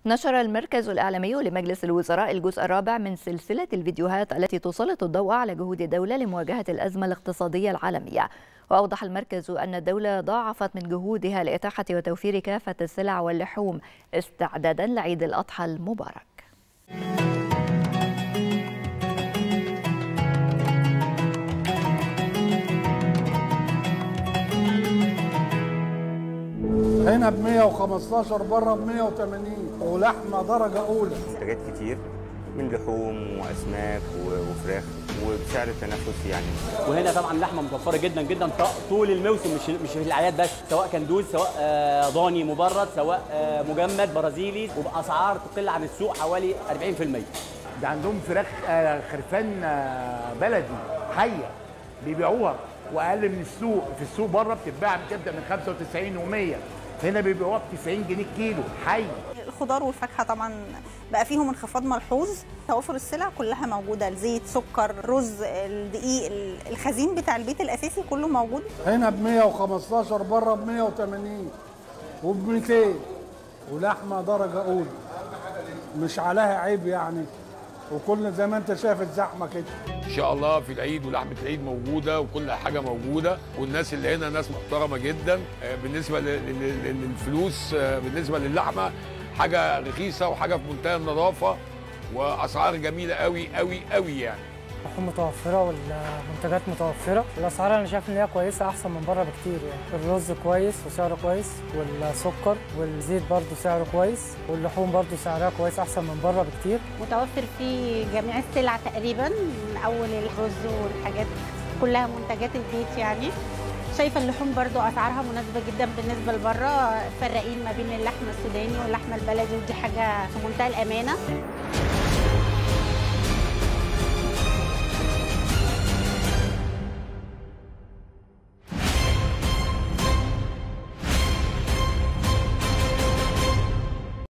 نشر المركز الإعلامي لمجلس الوزراء الجزء الرابع من سلسلة الفيديوهات التي تسلط الضوء على جهود الدولة لمواجهة الأزمة الاقتصادية العالمية وأوضح المركز أن الدولة ضاعفت من جهودها لإتاحة وتوفير كافة السلع واللحوم استعدادا لعيد الأضحى المبارك هنا ب 115 بره ب 180 ولحمه درجه اولى منتجات كتير من لحوم واسماك وفراخ وبسعر تنافسي يعني وهنا طبعا لحمه متوفره جدا جدا طول الموسم مش مش في الاعياد بس سواء كندوز سواء آه، ضاني مبرد سواء آه، مجمد برازيلي وباسعار تقل عن السوق حوالي 40% ده عندهم فراخ آه، خرفان بلدي حيه بيبيعوها واقل من السوق في السوق بره بتتباع بتبدا من 95 و100 هنا بيبيعوها ب 90 جنيه كيلو حي الخضار والفاكهه طبعا بقى فيهم انخفاض ملحوظ توافر السلع كلها موجوده الزيت سكر رز الدقيق الخزين بتاع البيت الاساسي كله موجود هنا ب 115 بره ب 180 وب 200 ولحمه درجه اولى مش عليها عيب يعني وكل زي ما انت شايف الزحمه كده ان شاء الله في العيد ولحمه العيد موجوده وكل حاجه موجوده والناس اللي هنا ناس محترمه جدا بالنسبه للفلوس بالنسبه للحمه حاجه رخيصه وحاجه في منتهى النظافه واسعار جميله قوي قوي قوي يعني اللحوم متوفره والمنتجات متوفره الاسعار انا شايف ان هي كويسه احسن من بره بكتير يعني الرز كويس وسعره كويس والسكر والزيت برضو سعره كويس واللحوم برضو سعرها كويس احسن من بره بكتير متوفر فيه جميع السلع تقريبا من اول الرز والحاجات كلها منتجات البيت يعني شايفه اللحوم برضو اسعارها مناسبه جدا بالنسبه لبره فرقين ما بين اللحمه السوداني واللحمه البلدي ودي حاجه في منتهى الامانه